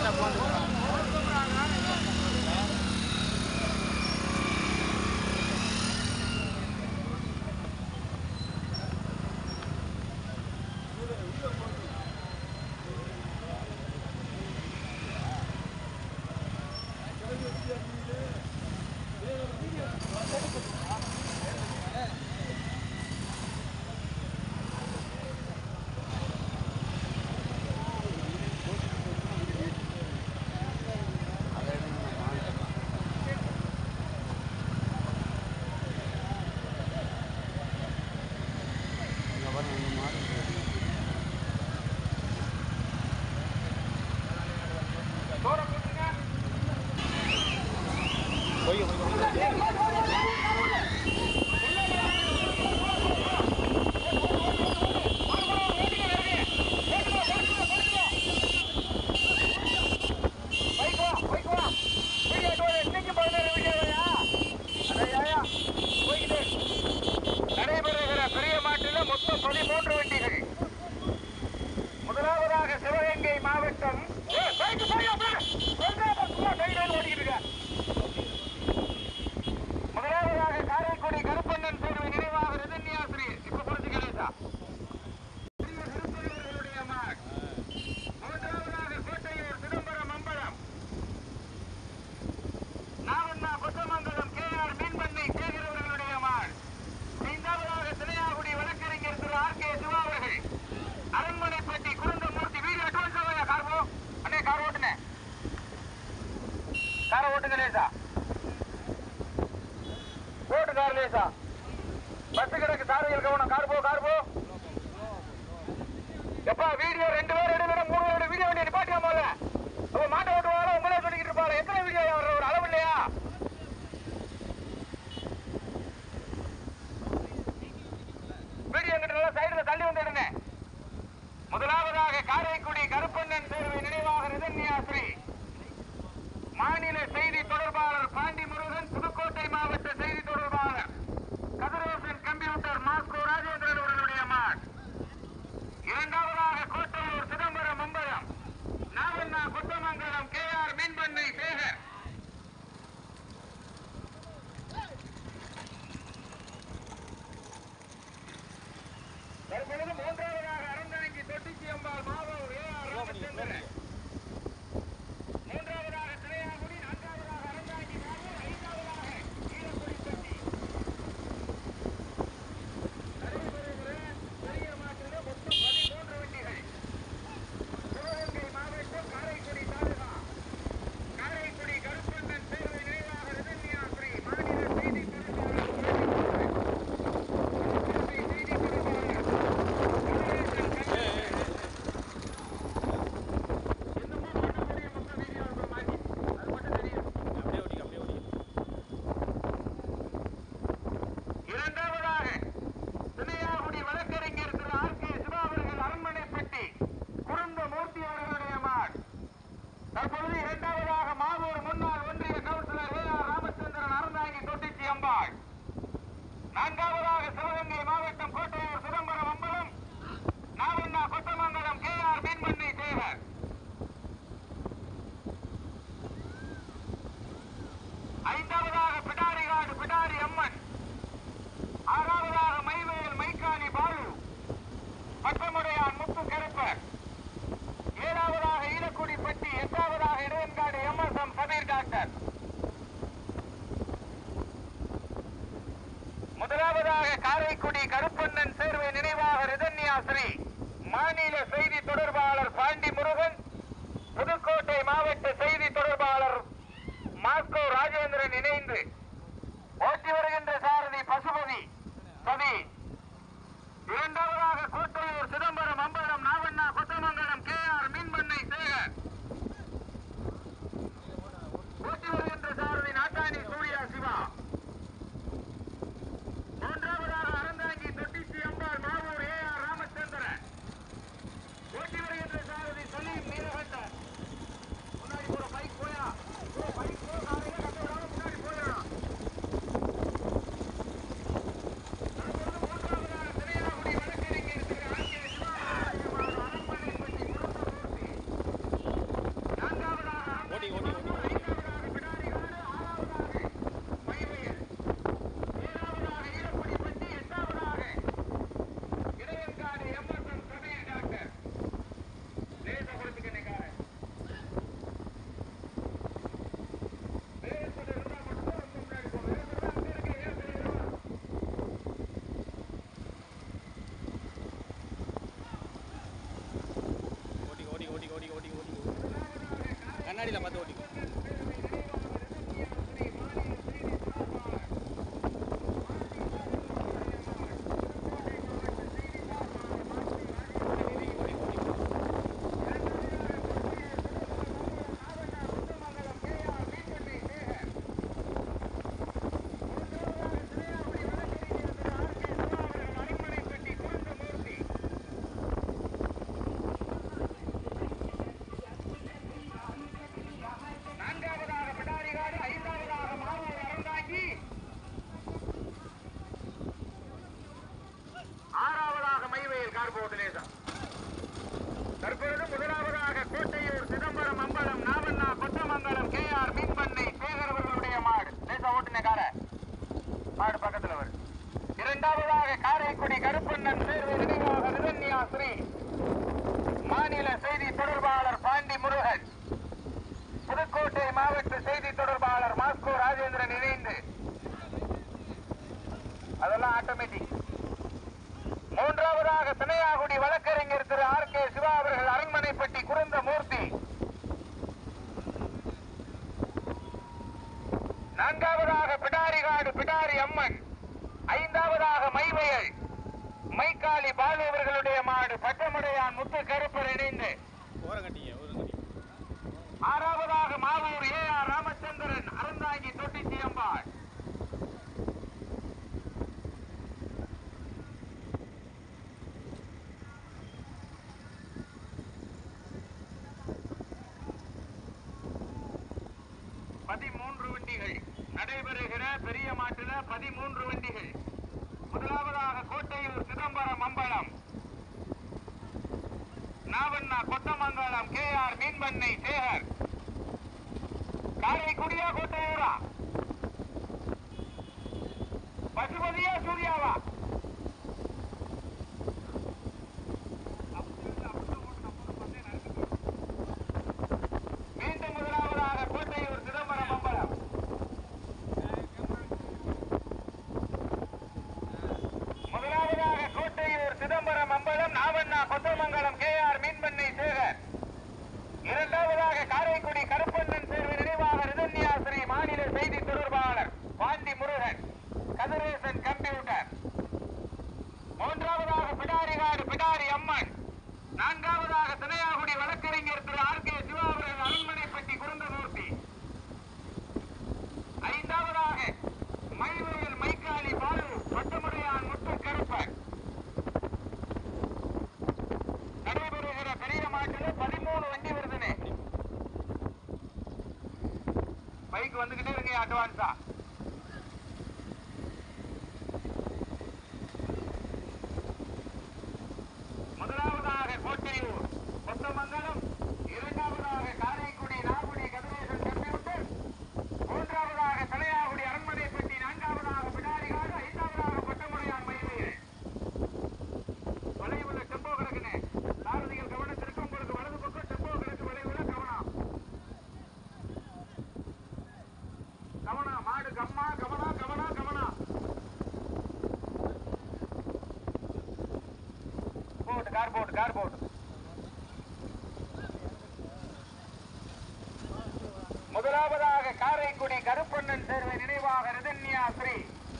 நடைபெறுகிற பெரிய மாட்டில மொத்தம் பதிமூன்று வண்டிகள் முதலாவதாக சிவகங்கை மாவட்டம் ஏய், பைக்கு போய் அப்படியே. கொஞ்சம் பக்கமா கையில ஓடிக்கிட்டு இருக்க. முதலாவதாக காரைக்குடி கருப்பண்ணன் தேர்வு நினைவாக ரிதன்யாசிரி இப்ப புரிஞ்சு கணேசா பெரிய திருப்பதிவர்களுடைய மகன். மூன்றாவதாக கோட்டையூர் சிதம்பரம் அம்பலம் நாவண்ணா கொத்தமங்கலம் கே ஆர் மீன்பண்ணை சேகரவர்களுடைய மகன் ஐந்தாவதாக சிலையாகுடி வழக்கறிஞர் திரு ஆர் கே சிவா அவர்கள் அரண்மனைப்பட்டி குருந்தமூர்த்தி வீடு அட்வான்ஸ் ஆகுங்க கார்போ அண்ணே கார் ஓட்டுனே காரை ஓட்டுங்க லேசா ஓட்டு கார் லேசா பஸ் கிடக்கு சாரதிகள் கவனம் கார் போ கார் போ எப்பா வீடியோ ரெண்டு பேர் எடுக்கிற மூணு பேர் வீடியோ வண்டி நிப்பாட்டியாமல அப்ப மாட்டை ஓட்டுவாங்க உங்களே சொல்லிக்கிட்டு இருப்பாரு எத்தனை வீடியோ வர்ற ஒரு அளவு இல்லையா வீடியோ எங்கிட்ட நல்லா சைடுல தள்ளி வந்து எடுங்க முதலாவதாக காரைக்குடி கருப்பண்ணன் தேர்வு நினைவாக ரிதன்யாஸ்ரீ மாநில செய்தி தொடர்பாளர் பாண்டி முருகன் புதுக்கோட்டை மாவட்ட செய்தி தொடர்பாளர் கதிரோசன் கம்ப்யூட்டர் மாஸ்கோ ராஜேந்திரன் அவர்களுடைய மான் இரண்டாவதாக கோட்டையூர் சிதம்பரம் கண்ணாடியில் பார்த்து ஓட்டிக்கோ நான்காவதாக பிடாரிகாடு ஐந்தாவதாக மாவூர் அறந்தாங்கி ஆறாவதாக மைவேல் கார்போர்டு லேசா தற்பொழுது முதலாவதாக கோட்டையூர் சிதம்பரம் அம்பலம் நாவண்ணா கொத்தமங்கலம் கே ஆர் மீன்பண்ணை சேகர் அவர்களுடைய மாடு லேசா ஓட்டுன கார மாடு பக்கத்துல வருது இரண்டாவதாக காரைக்குடி கருப்பண்ணன் சேர்வு நினைவாக ரிதன்யா ஸ்ரீ மாநில செய்தி தொடர்பாளர் பாண்டி முருகன் புதுக்கோட்டை மாவட்ட செய்தி தொடர்பாளர் மாஸ்கோ ராஜேந்திரன் இணைந்து அதெல்லாம் ஆட்டோமேட்டிக் மூன்றாவதாக திணையாகுடி வழக்கறிஞர் திரு ஆர் கே சிவா அவர்கள் அரண்மனைப்பட்டி குருந்த மூர்த்தி நான்காவதாக பிடாரிகாடு பிடாரி அம்மன் ஐந்தாவதாக மைவயல் மைக்காளி பாலு அவர்களுடைய மாடு பச்சமுடையான் முத்து கருப்பர் இணைந்து ஓரம் கட்டிங்க ஓரம் கட்டிங்க ஆறாவதாக மாவூர் ஏ ஆர் ராமச்சந்திரன் அறந்தாங்கி தொட்டி அம்பாள் பதிமூன்று வண்டிகள் நடைபெறுகிற பெரிய மாட்டுல பதிமூன்று வண்டிகள் முதலாவதாக கோட்டையூர் சிதம்பரம் அம்பலம் நாவண்ணா கொத்தமங்கலம் கே ஆர் மீன்பண்ணை சேகர் காரைக்குடியா கோட்டையூரா பசுபதியா சூர்யாவா மீண்டும் முதலாவதாக கோட்டையூர் சிதம்பரம் அம்பலம் முதலாவதாக கோட்டையூர் சிதம்பரம் அம்பலம் நாவண்ணா கொத்தமங்கலம் கே ஆர் மீன்பண்ணை சேகர் இரண்டாவதாக காரைக்குடி கருப்பண்ணன் சேர்வு நினைவாக ரிதன்யாசிரி மாநில செய்தி தொடர்பாளர் பாண்டி முருகன் கதிரேசன் கம்ப்யூட்டர் மூன்றாவதாக பிடாரிகாடு பிடாரி அம்மன் நான்காவதாக திணையாகுடி வழக்கறிஞர் திரு ஆர் கே சிவா அவர்கள் அரண்மனைப்பட்டி குருந்தமூர்த்தி ஐந்தாவதாக மைவயல் மைக்காலி பாலு பட்டமுடையான் முத்து கருப்பன் நடைபெறுகிற பெரிய மாட்டில் பதிமூணு வண்டி வருதுனே பைக் வந்துகிட்டே இருங்க அட்வான்ஸா முதலாவதாக கோட்டையூர் கொத்தமங்கலம் இரண்டாவதாக காரைக்குடி நாகுடி கதிரேசன் கம்ப்யூட்டர் மூன்றாவதாக தலையாகுடி அரண்மனைப்பட்டி நான்காவதாக பிடாரிகாடு ஐந்தாவதாக பட்டமுடையான் மயிலையில் வளைவுல டெம்போ கிடக்குனே சாரதிகள் கவனத்திற்கு உங்களுக்கு வலது பக்கம் டெம்போ கிடக்கு வளைவுல கவனம் கவனம் மாடு கம்மா கவனம் கவனம் கவனம் போட்டு கார் போட்டு கார் போட்டு முதலாவதாக காரைக்குடி கருப்பண்ணன் சேர்வை நினைவாக ரிதன்யா ஸ்ரீ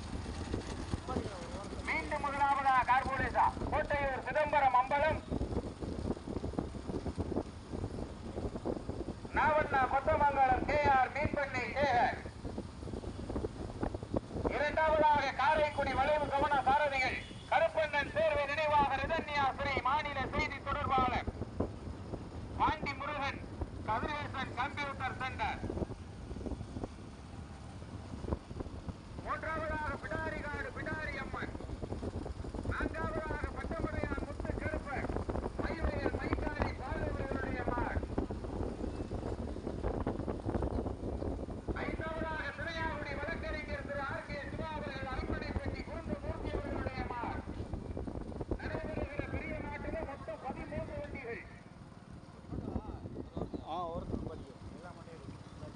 மீண்டும் முதலாவதாக கார்போலேசா கோட்டையூர் சிதம்பரம் அம்பலம் நாவண்ணா கொத்தமங்கலம் கே ஆர் மீன்பண்ணை சேகர் இரண்டாவதாக காரைக்குடி வளைவு கவன சாரதிகள் கருப்பண்ணன் சேர்வை நினைவாக ரிதன்யா ஸ்ரீ மாநில செய்தி தொடர்பாளர் பாண்டி முருகன் கதிரேசன் கம்ப்யூட்டர் சென்டர் மூன்றாவதாக பிடாரிகாடு பிடாரி அம்மன் நான்காவதாக பட்டமடையான் முத்து கருப்பர் மைவயல் மைக்காரி பாலுவர்களுடைய மார் ஐந்தாவதாக திரையாவுடி வழக்கறிஞர் திரு ஆர் கே சிவா அவர்கள் அரண்மனைப்பட்டி குறுந்து மூர்த்தி அவர்களுடைய மார் நடைபெறுகிற பெரிய நாட்டில் மொத்தம் பதிமூன்று வண்டிகள் ஆ ஒருத்தர் படிக்கும் எல்லா மாட்டையும் இருக்கு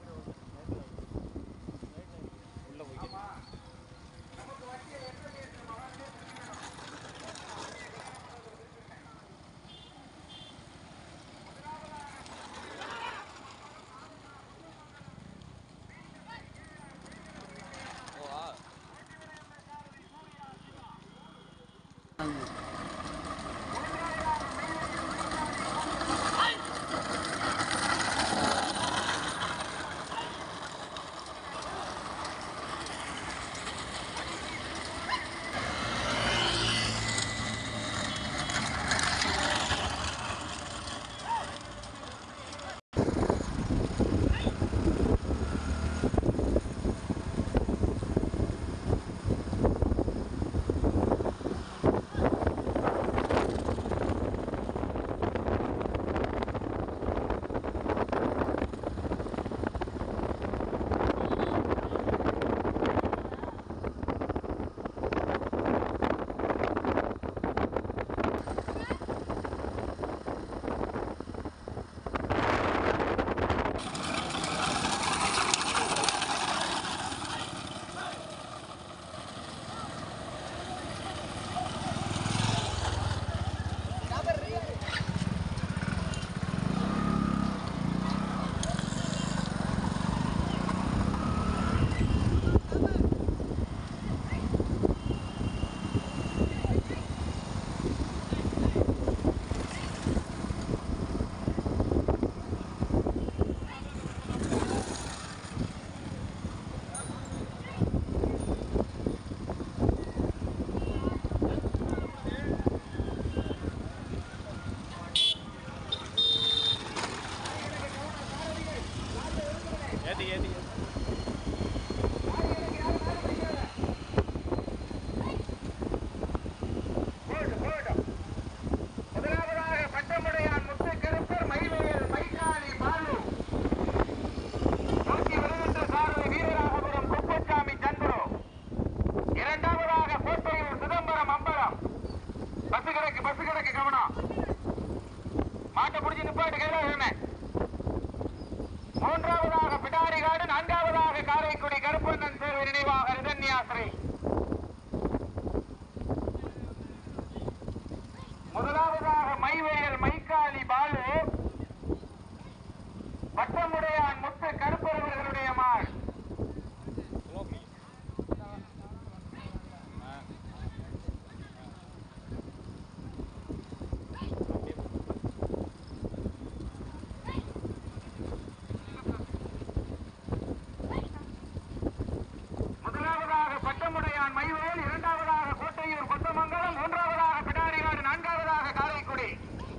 ஏத்தி ஏத்தி போடு, போடு. முதலாவதாக பட்டமுடையான் முத்து கருப்பர் மயிலையர் மைகாலி பாலு நூற்றி வருகின்ற சாரதி வீரராகபுரம் குப்பசாமி சந்துரு இரண்டாவதாக கோட்டையூர் சிதம்பரம் அம்பலம் பஸ் கிடக்கு பஸ் கிடக்கு கவனம் மாட்டை பிடிச்சி நிப்பாட்டு கையில இருந்தேன் மூன்றாவதாக பிடாரிகாடு நான்காவதாக காரைக்குடி கருப்பண்ணன் சேர்வு நினைவாக ரிதன்யாசிரி முதலாவதாக மைவேயல் மைக்காலி பாலு வட்டமுடையான் முத்து கருப்பரவர்களுடைய மாள் ஸ்லோ பண்ணி ஆ அப்படியே முதலாவதாக பட்டமுடையான் மைவேல் இரண்டாவதாக கோட்டையூர் கொத்தமங்கலம் மூன்றாவதாக பிடாரிகாடு நான்காவதாக காரைக்குடி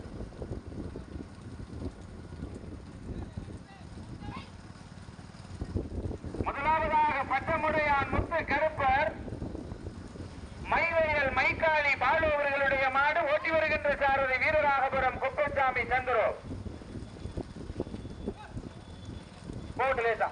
முதலாவதாக பட்டமுடையான் முத்து கருப்பர் மைவேல் மைக்காளி பாலு அவர்களுடைய மாடு ஓட்டி வருகின்ற சாரதி வீரராகபுரம் குப்பசாமி சந்துரு போட்டு லேசா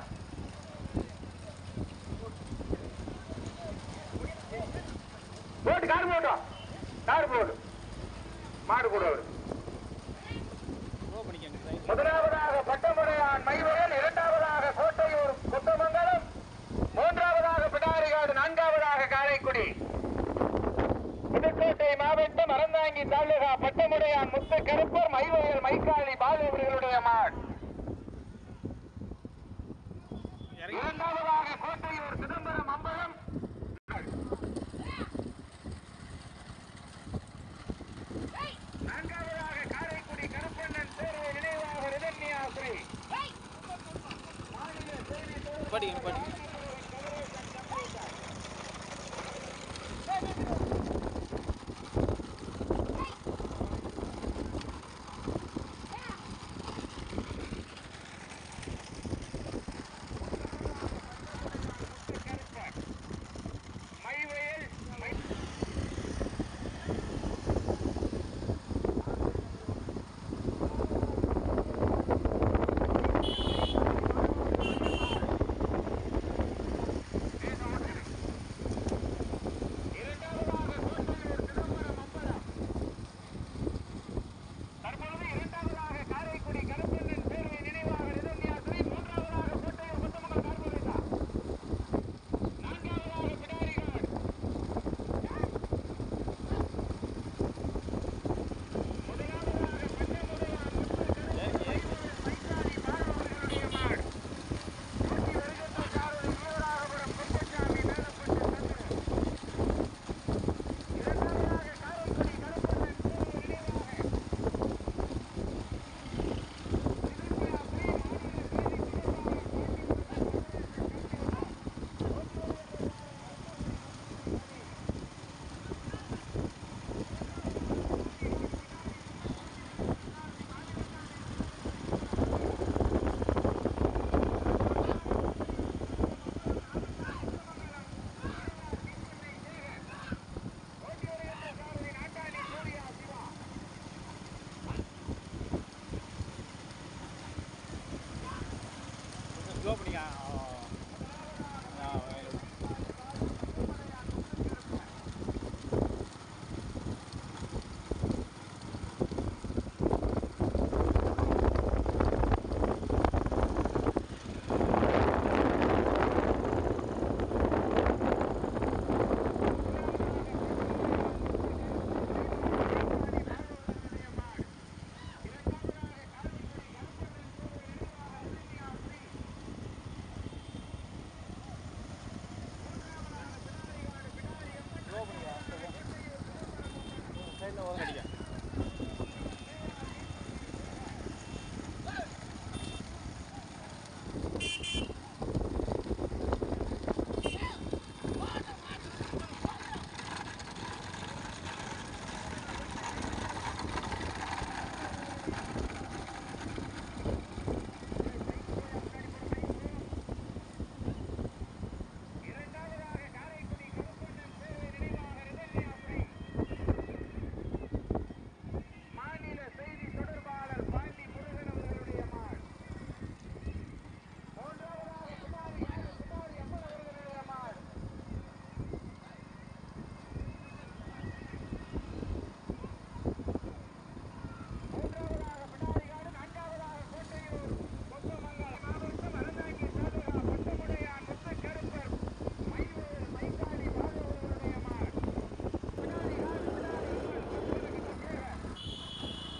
போட்டு கார் போட்டோம் கார் போடு மாடு கூட வருது ஸ்லோ பண்ணிக்கங்க சைடு முதலாவதாக பட்டமுறையான் மைவரன் இரண்டாவதாக கோட்டையூர் குத்தமங்கலம் மூன்றாவதாக பிடாரிகாடு நான்காவதாக காரைக்குடி புதுக்கோட்டை மாவட்டம் அறந்தாங்கி தாலுகா பட்டமுடையான் முத்து கருப்பர் மைவயல் மைக்காளி பாலு அவர்களுடைய மாட் இறங்கி இரண்டாவதாக கோட்டையூர் சிதம்பரம் அம்பலம் நான்காவதாக காரைக்குடி கருப்பண்ணன் தேர்வு நினைவாக ரிதன்யாசிரி படிங்க படிங்க மைவயல் மை ஸ்லோ பண்ணிக்க ஆ, ஆ, ஸ்லோ பண்ணிக்க சைடில் ஓரம் அடிக்க மாநில செய்தி தொடர்பாளர் பாண்டி முருகன் அவர்களுடைய மாடு மூன்றாவதாக குமாரி குமாரி அம்மன் அவர்களுடைய மாடு மூன்றாவதாக பிடாரிகாடு நான்காவதாக கோட்டையூர் கொத்தமங்கலம் மாவட்டம் அறந்தாங்கி தாலுகா பட்டமுடையான் முத்து கருப்பர் மயூர் மைக்காடி பாலு அவர்களுடைய மாடு பிடாரிகாடு பிடாரி அம்மன்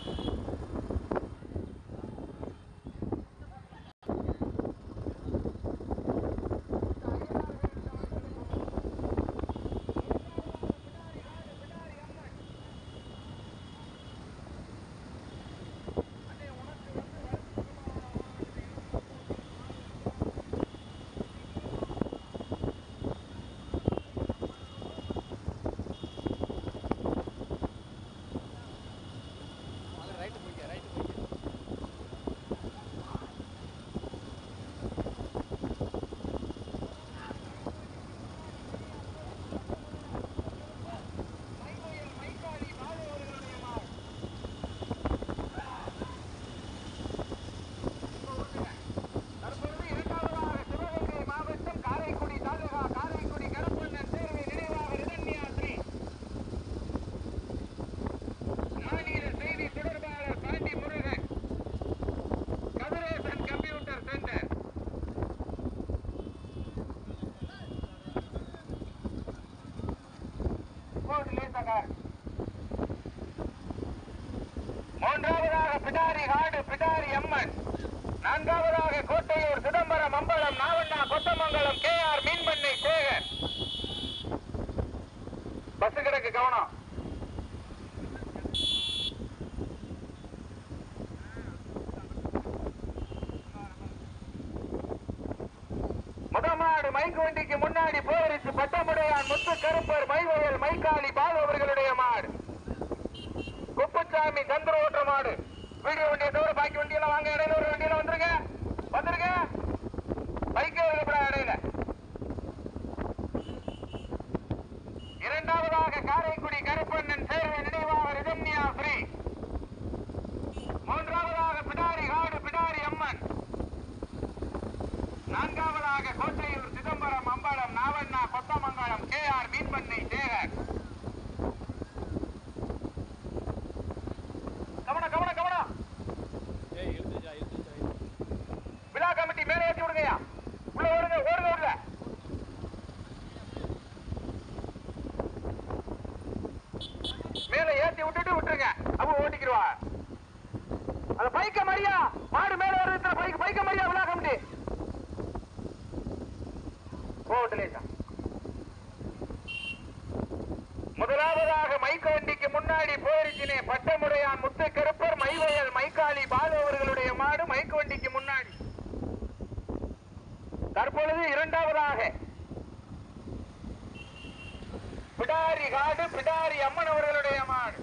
அது ரைட்டு போய்க்க ரைட்டு போய்க்க மைக்கோயில் மைக்காடி பாலு அவர்களுடைய மாடு தற்பொழுது இரண்டாவதாக சிவகங்கை மாவட்டம் காரைக்குடி தாலுகா காரைக்குடி கருப்பண்ணன் தேர்வை நினைவாக ரிதன்யாத்ரி மாநில செய்தி தொடர்பாளர் பாண்டி முருகன் கதிரேசன் கம்ப்யூட்டர் சென்டர் கோட் லேசகார் மூன்றாவதாக பிடாரி காடு பிடாரி அம்மன் நான்காவதாக கோட்டையூர் சிதம்பரம் அம்பலம் நாவண்ணா கொத்தமங்கலம் கே ஆர் மீன்பண்ணை சேகர் பஸ் கிடக்கு கவனம் முதமாடு மைக்கு வண்டிக்கு முன்னாடி போரிச்சு பட்டமுடையான் முத்து கருப்பர் மைவயல் மைக்காளி பாலு அவர்களுடைய மாடு குப்புசாமி சந்திர ஓட்டுற மாடு வீடியோ வண்டியை தவிர பாக்கி வண்டியெல்லாம் வாங்க இடையில ஒரு வண்டியில வந்துருங்க வந்துருங்க பைக்கே வரப்படா இடையில இரண்டாவதாக காரைக்குடி கருப்பண்ணன் சேர்வை நினைவாக ரிதன்யா ஸ்ரீ மூன்றாவதாக பிடாரி காடு பிடாரி அம்மன் நான்காவதாக கோட்டையூர் சிதம்பரம் அம்பலம் நாவண்ணா கொத்தமங்கலம் கே ஆர் மீன்பண்ணை சேகர் கவனம் கவனம் கவனம் ஏய் இழுத்துச்சா இழுத்துச்சா விழா கமிட்டி மேலே ஏற்றி விடுங்கய்யா உள்ள ஓடுங்க ஓடுங்க ஓடுங்க மேல ஏத்தி விட்டுட்டு விட்டுருங்க அப்ப ஓட்டிக்கிடுவா அந்த பைக்க மரியா மாடு மேல வருது பைக் பைக்க மரியா விழா கமிட்டி ஓட்டுலேசா முதலாவதாக மைக்க வண்டிக்கு முன்னாடி போயிருச்சினே பட்டமுடையான் முத்து கருப்பர் மைவயல் மைக்காளி பாலு அவர்களுடைய மாடு மைக்க வண்டிக்கு முன்னாடி தற்பொழுது இரண்டாவதாக பிடாரி காடு பிடாரி அம்மன் அவர்களுடைய மாடு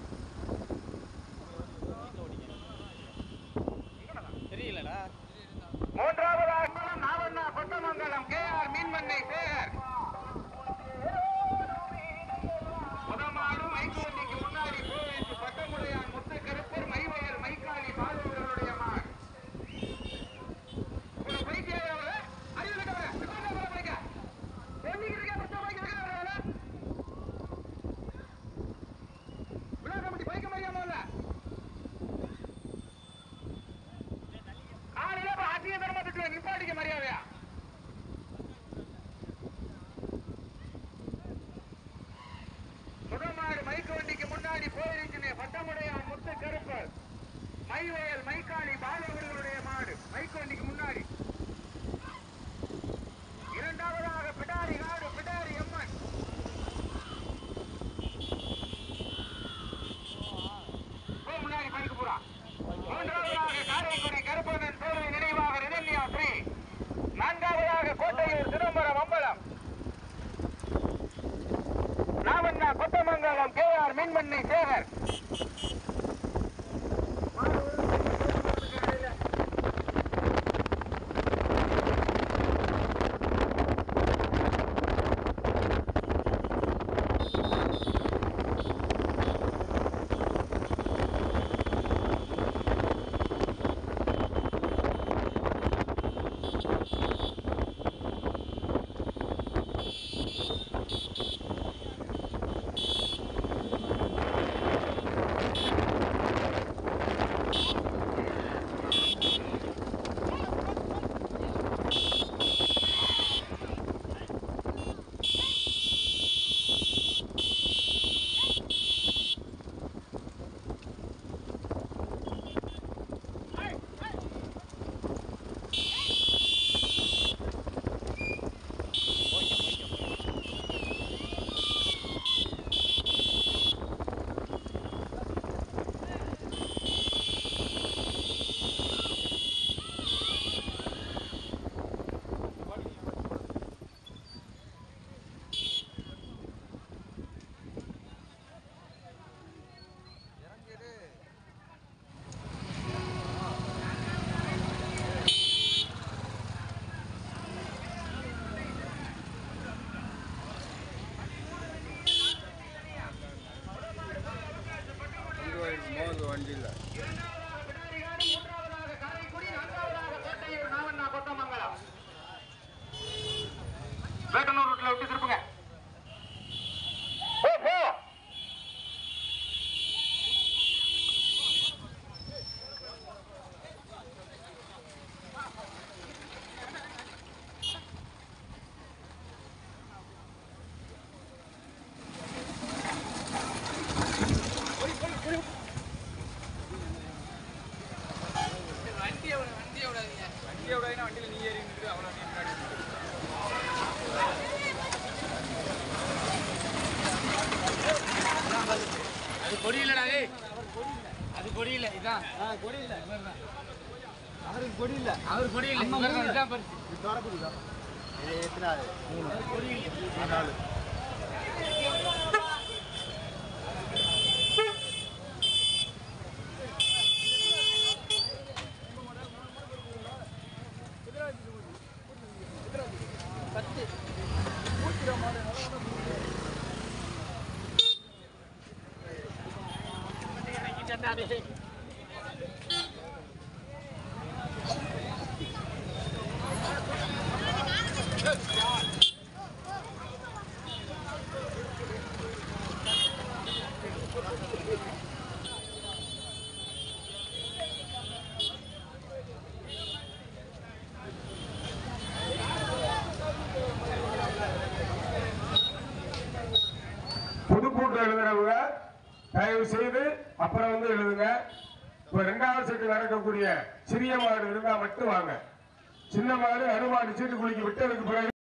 தெரியலடா மூன்றாவதாக நாவண்ணா கொட்டமங்கலம் கே ஆர் மீன்மண்ணை சேகர் முதமாடு மைக்கோண்டிக்கு முன்னாடி போயிட்டு பட்டமுடையான் முத்து கருப்பர் மைவயல் மைக்காளி பாலு அவர்களுடைய மாடு உங்க பைக் ஏதாவது வண்டியை விடாதுன்னா வண்டியில் நீ ஏறி நின்று அவ்வளோ நீ முன்னாடி நின்று. அது கொடி இல்லடா டேய் அது கொடி இல்ல இதான் கொடி இல்லை அவருக்கு கொடி இல்லை அவர் கொடி இல்ல இவர்தான் இதான் பரிசு இது எத்தனாவது மூணு புதுக்கூட்டம் எழுதுறவங்க தயவு செய்து அப்புறம் வந்து எழுதுங்க இப்ப ரெண்டாவது செட்டு நடக்கக்கூடிய சிறிய மாடு இருந்தா மட்டும் வாங்க சின்ன மாடு அருமாடு சீட்டு குளிக்க விட்டதுக்கு பிறகு